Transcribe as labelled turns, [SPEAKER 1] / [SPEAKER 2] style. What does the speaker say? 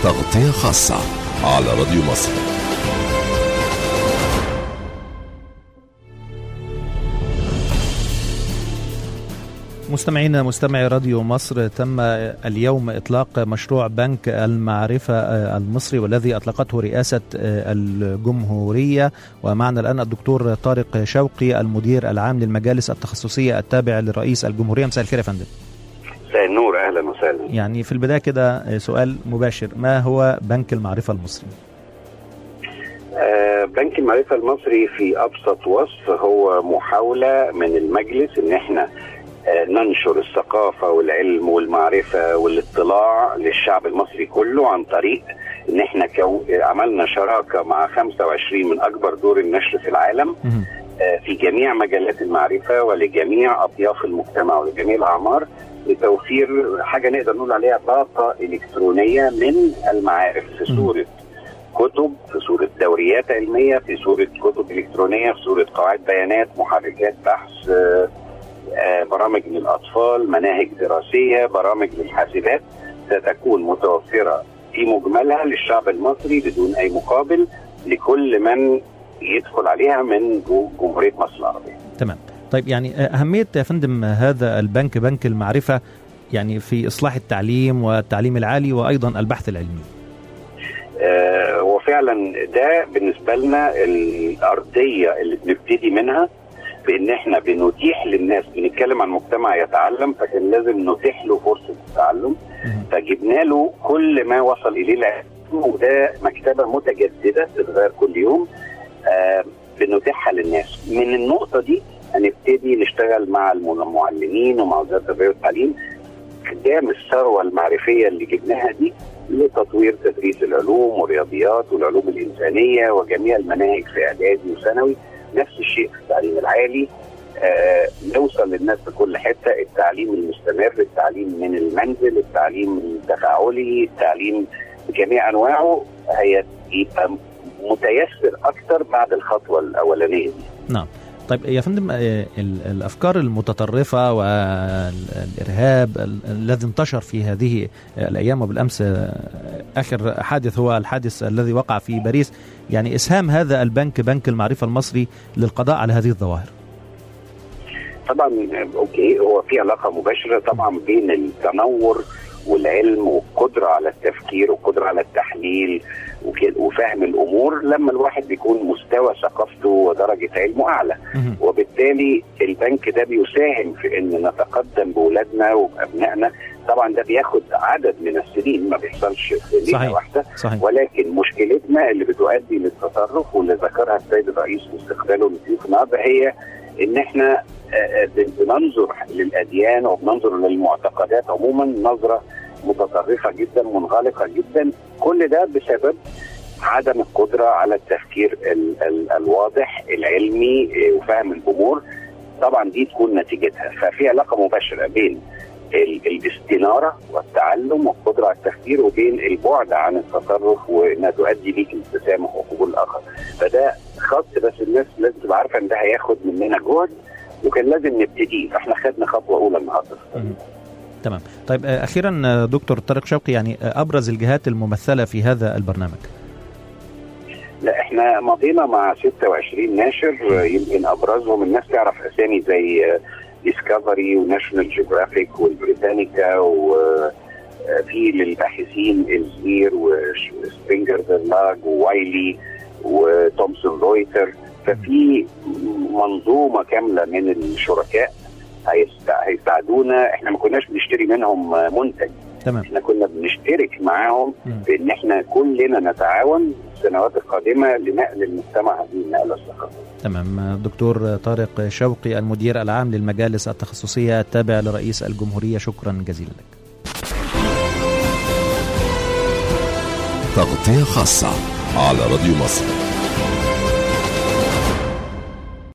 [SPEAKER 1] تغطية خاصة على راديو مصر
[SPEAKER 2] مستمعينا مستمعي راديو مصر تم اليوم إطلاق مشروع بنك المعرفة المصري والذي أطلقته رئاسة الجمهورية ومعنا الآن الدكتور طارق شوقي المدير العام للمجالس التخصصية التابع لرئيس الجمهورية مساء الخير يا فندم
[SPEAKER 3] مساء النور اهلا وسهلا
[SPEAKER 2] يعني في البداية كده سؤال مباشر ما هو بنك المعرفة المصري؟
[SPEAKER 3] آه بنك المعرفة المصري في أبسط وصف هو محاولة من المجلس إن إحنا آه ننشر الثقافة والعلم والمعرفة والاطلاع للشعب المصري كله عن طريق إن إحنا كو... عملنا شراكة مع 25 من أكبر دور النشر في العالم آه في جميع مجالات المعرفة ولجميع أطياف المجتمع ولجميع الأعمار لتوفير حاجة نقدر نقول عليها طاقة إلكترونية من المعارف في صورة كتب في صورة دوريات علمية في صورة كتب إلكترونية في صورة قواعد بيانات محركات بحث آه، آه، برامج للأطفال مناهج دراسية برامج للحاسبات ستكون متوفرة في مجملها للشعب المصري بدون أي مقابل لكل من يدخل عليها من جمهورية مصر العربية
[SPEAKER 2] تمام طيب يعني أهمية يا فندم هذا البنك بنك المعرفة يعني في إصلاح التعليم والتعليم العالي وأيضا البحث العلمي
[SPEAKER 3] آه، وفعلا ده بالنسبه لنا الارضيه اللي بنبتدي منها بان احنا بنتيح للناس بنتكلم عن مجتمع يتعلم فكان لازم نتيح له فرصه التعلم فجبنا له كل ما وصل اليه العلم وده مكتبه متجدده بتتغير كل يوم آه بنتيحها للناس من النقطه دي هنبتدي نشتغل مع المعلمين ومع وزاره التربيه والتعليم استخدام الثروه المعرفيه اللي جبناها دي لتطوير تدريس العلوم والرياضيات والعلوم الانسانيه وجميع المناهج في اعدادي وثانوي نفس الشيء في التعليم العالي آه نوصل للناس في كل حته التعليم المستمر التعليم من المنزل التعليم التفاعلي التعليم بجميع انواعه هيبقى متيسر اكتر بعد الخطوه الاولانيه دي
[SPEAKER 2] نعم طيب يا فندم آه، ال- الافكار المتطرفه والارهاب ال- الذي انتشر في هذه الايام وبالامس آه، اخر حادث هو الحادث الذي وقع في باريس يعني اسهام هذا البنك بنك المعرفه المصري للقضاء على هذه الظواهر
[SPEAKER 3] طبعا اوكي هو في علاقه مباشره طبعا بين التنور والعلم والقدره على التفكير والقدره على التحليل وك- وفهم الامور لما الواحد بيكون مستوى ثقافته ودرجه علمه اعلى
[SPEAKER 2] مهم.
[SPEAKER 3] وبالتالي البنك ده بيساهم في ان نتقدم باولادنا وبابنائنا طبعا ده بياخد عدد من السنين ما بيحصلش في ليله
[SPEAKER 2] صحيح.
[SPEAKER 3] واحده
[SPEAKER 2] صحيح
[SPEAKER 3] ولكن مشكلتنا اللي بتؤدي للتطرف واللي ذكرها السيد الرئيس في استقباله لضيوف النهارده هي ان احنا آه، آه، بننظر للاديان وبننظر للمعتقدات عموما نظره متطرفه جدا منغلقه جدا كل ده بسبب عدم القدره على التفكير ال ال الواضح العلمي آه، وفهم الامور طبعا دي تكون نتيجتها ففي علاقه مباشره بين ال- الاستناره والتعلم والقدره على التفكير وبين البعد عن التطرف وانها تؤدي ليك التسامح وقبول الاخر فده خط بس الناس لازم تبقى عارفه ان ده هياخد مننا جهد وكان لازم نبتديه فاحنا خدنا خطوه اولى النهارده
[SPEAKER 2] مهم. تمام طيب آه، اخيرا آه، دكتور طارق شوقي يعني آه، ابرز الجهات الممثله في هذا البرنامج
[SPEAKER 3] لا احنا مضينا مع 26 ناشر آه، يمكن ابرزهم الناس تعرف اسامي زي ديسكفري وناشونال جيوغرافيك والبريتانيكا وفي للباحثين الزير وسبرينجر لاج ووايلي وتومسون رويتر ففي منظومه كامله من الشركاء هيست- هيساعدونا احنا ما كناش بنشتري منهم آه، منتج
[SPEAKER 2] تمام
[SPEAKER 3] احنا كنا بنشترك معاهم
[SPEAKER 2] مم.
[SPEAKER 3] بان احنا كلنا نتعاون في السنوات القادمه لنقل المجتمع هذه النقله الثقافيه.
[SPEAKER 2] تمام آه، دكتور طارق شوقي المدير العام للمجالس التخصصيه التابع لرئيس الجمهوريه شكرا جزيلا لك
[SPEAKER 1] تغطية خاصة على راديو مصر